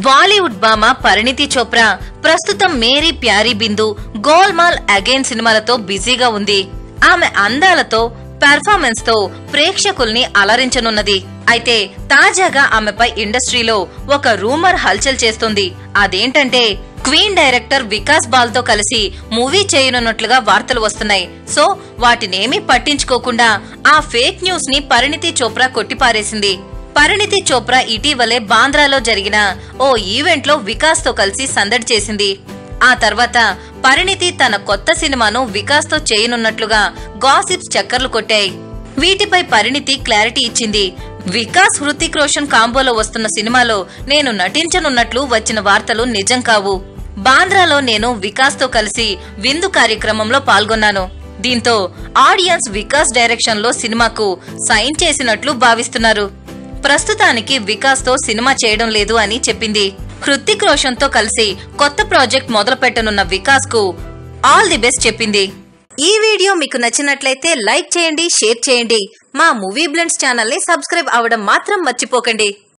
బాలీవుడ్ భామ పరిణితి చోప్రా ప్రస్తుతం మేరీ ప్యారీ బిందు గోల్మాల్ అగైన్ సినిమాలతో బిజీగా ఉంది ఆమె అందాలతో పెర్ఫార్మెన్స్ తో ప్రేక్షకుల్ని అలరించనున్నది అయితే తాజాగా ఆమెపై ఇండస్ట్రీలో ఒక రూమర్ హల్చల్ చేస్తుంది అదేంటంటే క్వీన్ డైరెక్టర్ వికాస్ బాల్ తో కలిసి మూవీ చేయనున్నట్లుగా వార్తలు వస్తున్నాయి సో వాటినేమీ పట్టించుకోకుండా ఆ ఫేక్ న్యూస్ ని పరిణితి చోప్రా కొట్టిపారేసింది పరిణితి చోప్రా ఇటీవలే బాంద్రాలో జరిగిన ఓ ఈవెంట్ లో వికాస్ తో కలిసి సందడి చేసింది ఆ తర్వాత పరిణితి తన కొత్త సినిమాను వికాస్ తో చేయనున్నట్లుగా గాసిప్స్ చక్కర్లు కొట్టాయి వీటిపై పరిణితి క్లారిటీ ఇచ్చింది వికాస్ హృతిక్ రోషన్ కాంబోలో వస్తున్న సినిమాలో నేను నటించనున్నట్లు వచ్చిన వార్తలు నిజం కావు బాంద్రాలో నేను వికాస్ తో కలిసి విందు కార్యక్రమంలో పాల్గొన్నాను దీంతో ఆడియన్స్ వికాస్ డైరెక్షన్ లో సినిమాకు సైన్ చేసినట్లు భావిస్తున్నారు ప్రస్తుతానికి వికాస్ తో సినిమా చేయడం లేదు అని చెప్పింది హృతిక్ రోషన్ తో కలిసి కొత్త ప్రాజెక్ట్ మొదలు పెట్టనున్న వికాస్ కు ఆల్ ది బెస్ట్ చెప్పింది ఈ వీడియో మీకు నచ్చినట్లయితే లైక్ చేయండి షేర్ చేయండి మా మూవీ బ్లెండ్స్ ఛానల్ ని సబ్స్క్రైబ్ అవ్వడం మాత్రం మర్చిపోకండి